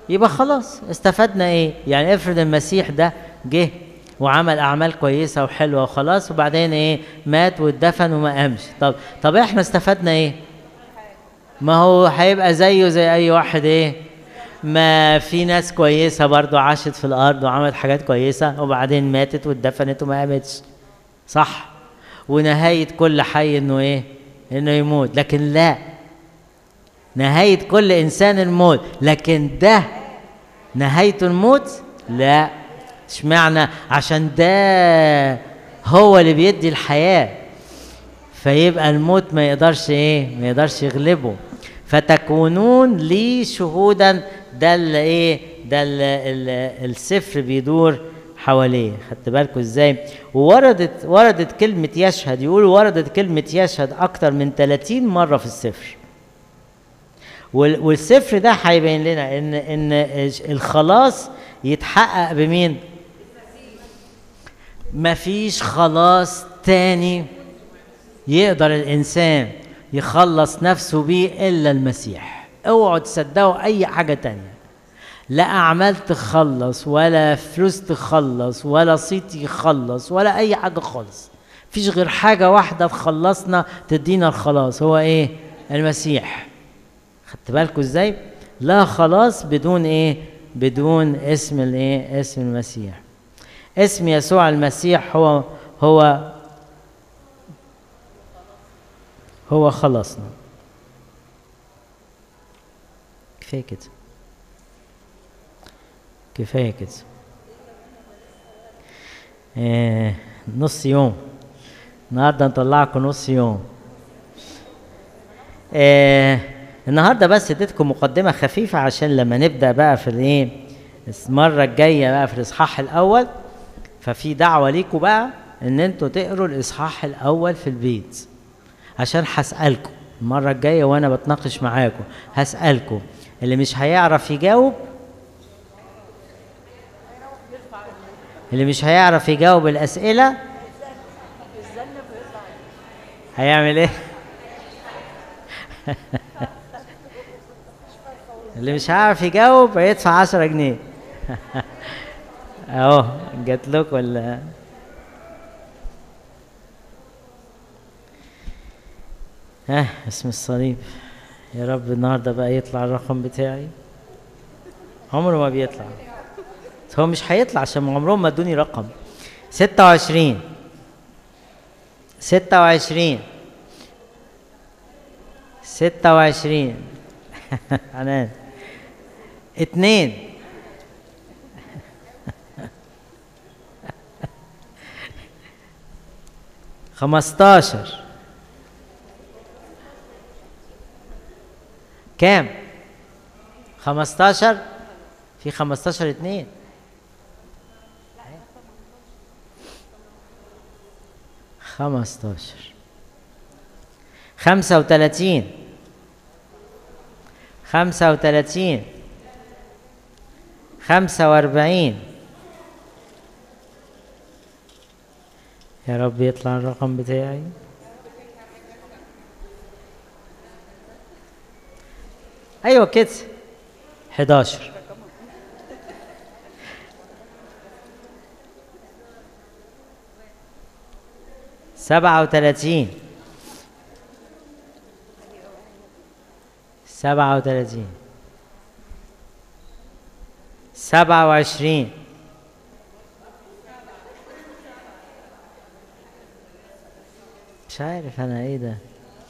يبقى خلاص استفدنا ايه يعني افرض المسيح ده جه وعمل اعمال كويسه وحلوه وخلاص وبعدين ايه مات واتدفن وما قامش طب طب احنا استفدنا ايه ما هو هيبقى زيه زي اي واحد ايه ما في ناس كويسه برضو عاشت في الارض وعملت حاجات كويسه وبعدين ماتت واتدفنت وما قامتش صح ونهايه كل حي انه ايه انه يموت لكن لا نهايه كل انسان الموت لكن ده نهايته الموت لا اشمعنى عشان ده هو اللي بيدي الحياه فيبقى الموت ما يقدرش ايه ما يقدرش يغلبه فتكونون لي شهودا ده اللي ايه ده اللي السفر بيدور حواليه خدت بالكم ازاي ووردت وردت كلمة يشهد يقولوا وردت كلمة يشهد أكتر من 30 مرة في السفر والسفر ده هيبين لنا ان ان الخلاص يتحقق بمين مفيش خلاص تاني يقدر الانسان يخلص نفسه بيه الا المسيح اوعوا تصدقوا اي حاجه تانية لا اعمال تخلص ولا فلوس تخلص ولا صيت يخلص ولا اي حاجه خالص مفيش غير حاجه واحده تخلصنا تدينا الخلاص هو ايه المسيح خدت بالكم ازاي لا خلاص بدون ايه بدون اسم الايه اسم المسيح اسم يسوع المسيح هو هو هو خلصنا كفايه كده كفايه كده آه نص يوم النهارده نطلعكم نص يوم آه النهارده بس اديتكم مقدمه خفيفه عشان لما نبدا بقى في الايه المره الجايه بقى في الاصحاح الاول ففي دعوه ليكم بقى ان انتوا تقروا الاصحاح الاول في البيت عشان هسالكم المره الجايه وانا بتناقش معاكم هسالكم اللي مش هيعرف يجاوب اللي مش هيعرف يجاوب الاسئله هيعمل ايه اللي مش عارف يجاوب هيدفع عشرة جنيه اهو جات لكم ولا ها اسم الصليب يا رب النهارده بقى يطلع الرقم بتاعي عمره ما بيطلع هو مش هيطلع عشان عمرهم ما ادوني رقم ستة وعشرين ستة وعشرين ستة وعشرين حنان اتنين خمستاشر كام خمستاشر في خمستاشر اتنين خمستاشر خمسة وتلاتين خمسة وتلاتين خمسة وأربعين يا رب يطلع الرقم بتاعي أيوة كده حداشر سبعة وتلاتين سبعة وتلاتين سبعة وعشرين مش عارف أنا إيه ده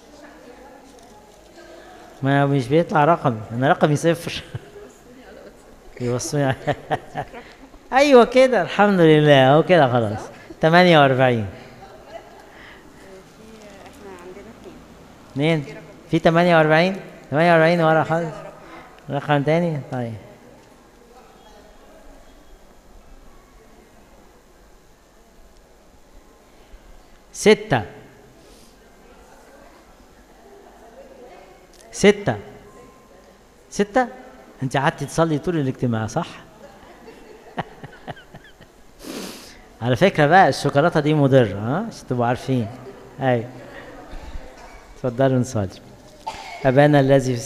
ما مش بيطلع رقمي أنا رقمي صفر يوصوني أيوة كده الحمد لله أهو كده خلاص تمانية وأربعين اثنين في 48 48 ورا خالص رقم تاني طيب ستة ستة ستة انت قعدت تصلي طول الاجتماع صح على فكرة بقى الشوكولاتة دي مضرة ها عشان تبقوا عارفين ايوه اتفضلوا نصلي أبانا الذي في